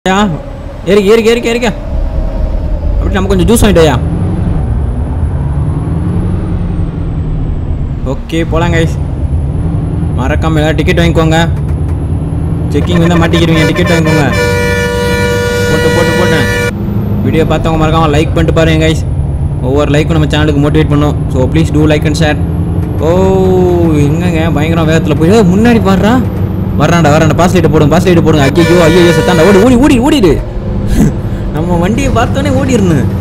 யா ஏறிக்க ஏறிக்க ஏறிக்க ஏறிக்க அப்படி நம்ம கொஞ்சம் ஜூஸ் வாங்கிட்டோயா ஓகே போலாம் கைஸ் மறக்காம எல்லாரும் டிக்கெட் வாங்கிக்கோங்க செக்கிங் வந்து மாட்டிக்கிடுவீங்க டிக்கெட் வாங்கிக்கோங்க போட்டு போட்டு போட்டேன் வீடியோ பார்த்தவங்க மறக்காம லைக் பண்ணிட்டு பாருங்க கைஸ் ஒவ்வொரு லைக்கும் நம்ம சேனலுக்கு மோட்டிவேட் பண்ணும் so please do like and share ஓ எங்கங்க பயங்கரம் வேகத்தில் போய் ஏய், முன்னாடி பாடுறா வர்றான்டா வர்றான்டா பாஸ் லைட்டை போடுங்க பாஸ் லைட்டை போடுங்க ஐயோ ஐயோ செத்தாண்டா ஓடி ஓடி ஓடி ஓடிடு நம்ம வண்டியை பார்த்தோன்னே ஓடிடணும்